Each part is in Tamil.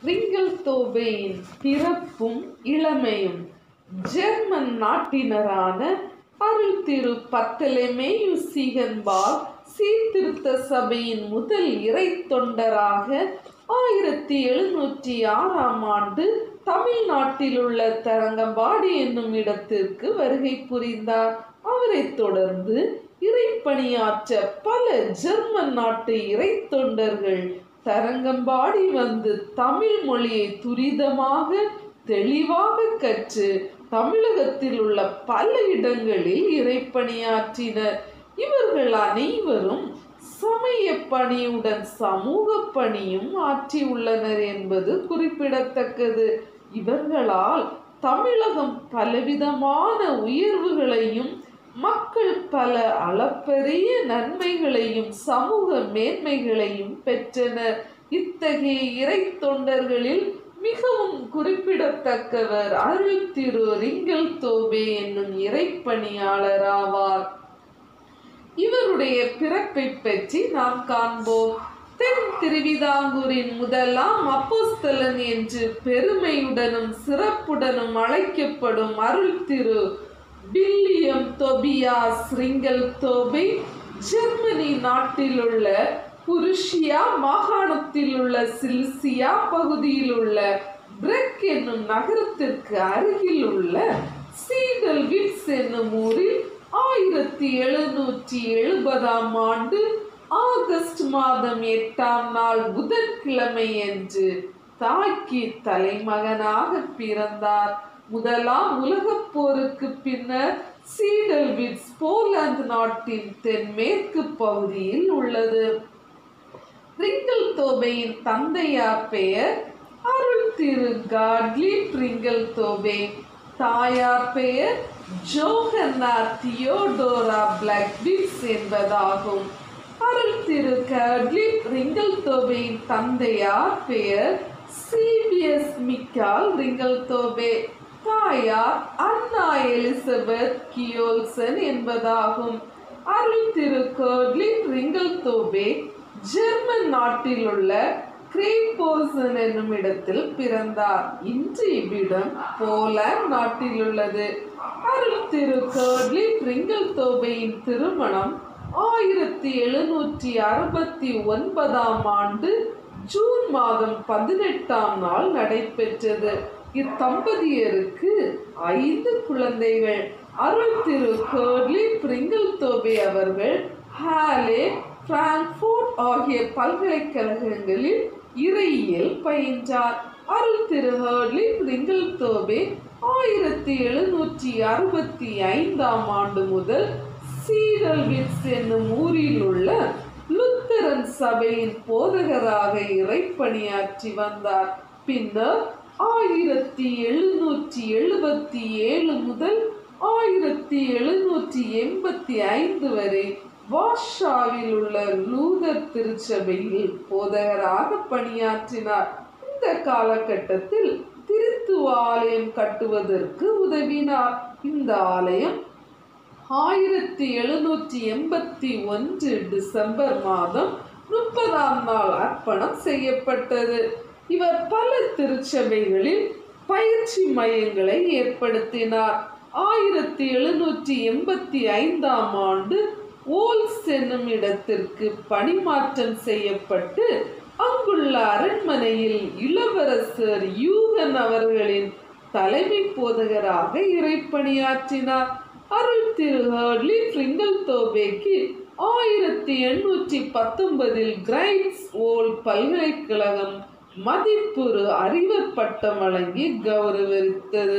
ரிங்கல் தோபேயின் பிறப்பும் இளமையும் ஜெர்மன் நாட்டினரான அருள் திரு பத்தலமேயு சீகன்பால் சீர்திருத்த சபையின் முதல் இறை தொண்டராக ஆயிரத்தி எழுநூற்றி ஆறாம் ஆண்டு தமிழ்நாட்டில் உள்ள தரங்கம்பாடி என்னும் இடத்திற்கு வருகை புரிந்தார் அவரைத் தொடர்ந்து இறைப்பணியாற்ற பல ஜெர்மன் நாட்டு இறை தொண்டர்கள் தரங்கம்பாடி வந்து தமிழ் மொழியை துரிதமாக தெளிவாக கற்று தமிழகத்தில் உள்ள பல இடங்களில் இறைப்பணியாற்றினர் இவர்கள் அனைவரும் சமய பணியுடன் சமூக பணியும் ஆற்றியுள்ளனர் என்பது குறிப்பிடத்தக்கது இவர்களால் தமிழகம் பலவிதமான உயர்வுகளையும் மக்கள் பல அளப்பரிய நன்மைகளையும் சமூக மேன்மைகளையும் பெற்றனர் இத்தகைய இறை தொண்டர்களில் மிகவும் குறிப்பிடத்தக்கவர் அருள் திரு ரிங்கல் தோபே என்னும் இறைப்பணியாளர் ஆவார் இவருடைய பிறப்பை பற்றி நாம் காண்போம் தென் திருவிதாங்கூரின் முதலாம் அப்போஸ்தலன் என்று பெருமையுடனும் சிறப்புடனும் அழைக்கப்படும் அருள் Thiru William Tobias Ringeltaube Germany நாட்டிலுள்ள புருஷியா மாகாணத்தில் உள்ள சில்சியா பகுதியில் உள்ள பிரெக் என்னும் நகரத்திற்கு அருகில் உள்ள சீடல் விட்ஸ் என்னும் ஊரில் ஆயிரத்தி எழுநூற்றி எழுபதாம் ஆண்டு ஆகஸ்ட் மாதம் எட்டாம் நாள் புதன்கிழமை என்று தாய்க்கு தலைமகனாக பிறந்தார் முதலாம் உலகப் போருக்கு பின்னர் சீடல்விட்ஸ் போலாந்து நாட்டின் தென்மேற்கு பகுதியில் உள்ளது ரிங்கல் தோபையின் தந்தையார் பெயர் அருள் திரு காட்லி ரிங்கல் தோபே தாயார் பெயர் ஜோகன்னா தியோடோரா பிளாக்விட்ஸ் என்பதாகும் அருள் திரு காட்லி ரிங்கல் தோபையின் தந்தையார் பெயர் சிபிஎஸ் மிக்கால் ரிங்கல் தோபே தாயார் அண்ணா எலிசபெத் கியோல்சன் என்பதாகும் அருள் திரு கர்ட்லி ரிங்கல் தோபே ஜெர்மன் நாட்டில் உள்ள கிரேப்போசன் என்னும் இடத்தில் பிறந்தார் இன்று இவ்விடம் போலாந்து நாட்டில் உள்ளது அருள் திரு கர்ட்லி ரிங்கல் தோபையின் திருமணம் ஆயிரத்தி எழுநூற்றி அறுபத்தி ஒன்பதாம் ஆண்டு ஜூன் மாதம் பதினெட்டாம் நாள் நடைபெற்றது இத்தம்பதியருக்கு ஐந்து குழந்தைகள் அருள் திரு கர்ட்லி பிரிங்கிள் தோபே அவர்கள் ஹாலே பிராங்க்ஃபோர்ட் ஆகிய பல்கலைக்கழகங்களில் இறையியல் பயின்றார் அருள் திரு ஹர்ட்லி பிரிங்கிள் தோபே ஆயிரத்தி எழுநூற்றி அறுபத்தி ஐந்தாம் ஆண்டு முதல் சீரல்விட்ஸ் என்னும் ஊரில் உள்ள லுத்தரன் சபையின் போதகராக இறைப்பணியாற்றி வந்தார் பின்னர் ஆயிரத்தி எழுநூற்றி எழுபத்தி ஏழு முதல் ஆயிரத்தி எழுநூற்றி எண்பத்தி ஐந்து வரை வாஷாவில் உள்ள லூதர் திருச்சபையில் போதகராக பணியாற்றினார் இந்த காலகட்டத்தில் திருத்துவ ஆலயம் கட்டுவதற்கு உதவினார் இந்த ஆலயம் ஆயிரத்தி எழுநூற்றி எண்பத்தி ஒன்று டிசம்பர் மாதம் முப்பதாம் நாள் அர்ப்பணம் செய்யப்பட்டது இவர் பல திருச்சபைகளில் பயிற்சி மையங்களை ஏற்படுத்தினார் ஆயிரத்தி எழுநூற்றி எண்பத்தி ஐந்தாம் ஆண்டு ஓல்ஸ் என்னும் இடத்திற்கு பணிமாற்றம் செய்யப்பட்டு அங்குள்ள அரண்மனையில் இளவரசர் யூகன் அவர்களின் தலைமை போதகராக இறைப்பணியாற்றினார் அருள் திரு ஹர்ட்லி ஃப்ரிங்கல் தோபேக்கு ஆயிரத்தி எண்ணூற்றி பத்தொன்பதில் கிரைன்ஸ் ஓல் பல்கலைக்கழகம் மதிப்புறு அறிவர் பட்டம் வழங்கி கௌரவித்தது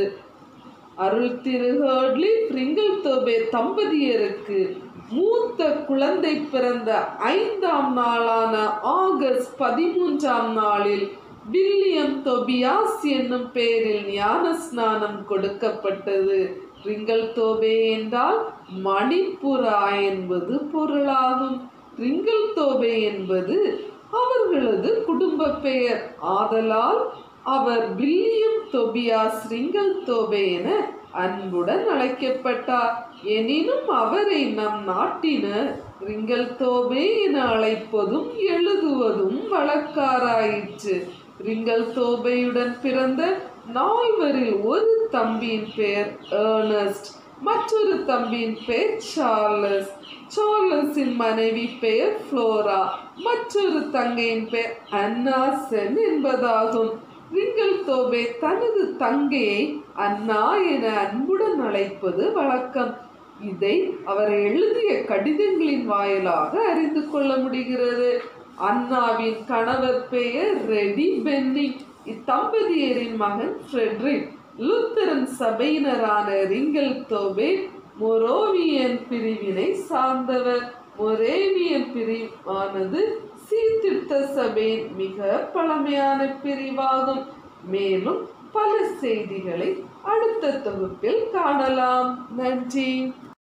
அருள் திரு ஹர்ட்லி ஃப்ரிங்கல் தோபே தம்பதியருக்கு மூத்த குழந்தை பிறந்த ஐந்தாம் நாளான ஆகஸ்ட் பதிமூன்றாம் நாளில் வில்லியம் தொபியாஸ் என்னும் பெயரில் ஞான ஸ்நானம் கொடுக்கப்பட்டது ரிங்கல் தோபே என்றால் மணிப்புரா என்பது பொருளாகும் ரிங்கல் தோபே என்பது அவர்களது குடும்ப பெயர் ஆதலால் அவர் வில்லியம் தொபியாஸ் ரிங்கல் தோபே என அன்புடன் அழைக்கப்பட்டார் எனினும் அவரை நம் நாட்டினர் ரிங்கல் தோபே என அழைப்பதும் எழுதுவதும் வழக்காராயிற்று ரிங்கல் தோபையுடன் பிறந்த நால்வரில் ஒரு தம்பியின் பெயர் ஏர்னஸ்ட் மற்றொரு தம்பியின் பெயர் சார்லஸ் சார்லஸின் மனைவி பெயர் ஃப்ளோரா மற்றொரு தங்கையின் பெயர் அன்னாசென் என்பதாகும் ரிங்கல் தோபே தனது தங்கையை அண்ணா என அன்புடன் அழைப்பது வழக்கம் இதை அவர் எழுதிய கடிதங்களின் வாயிலாக அறிந்து கொள்ள முடிகிறது அண்ணாவின் கணவர் பெயர் ரெடி பென்னி இத்தம்பதியரின் மகன் ஃப்ரெட்ரிக் லுத்தரன் சபையினரான ரிங்கல் தோபே மொரோவியன் பிரிவினை சார்ந்தவர் மொரேவியன் பிரிவானது சீர்திருத்த சபையின் மிக பழமையான பிரிவாகும் மேலும் பல செய்திகளை அடுத்த தொகுப்பில் காணலாம் நன்றி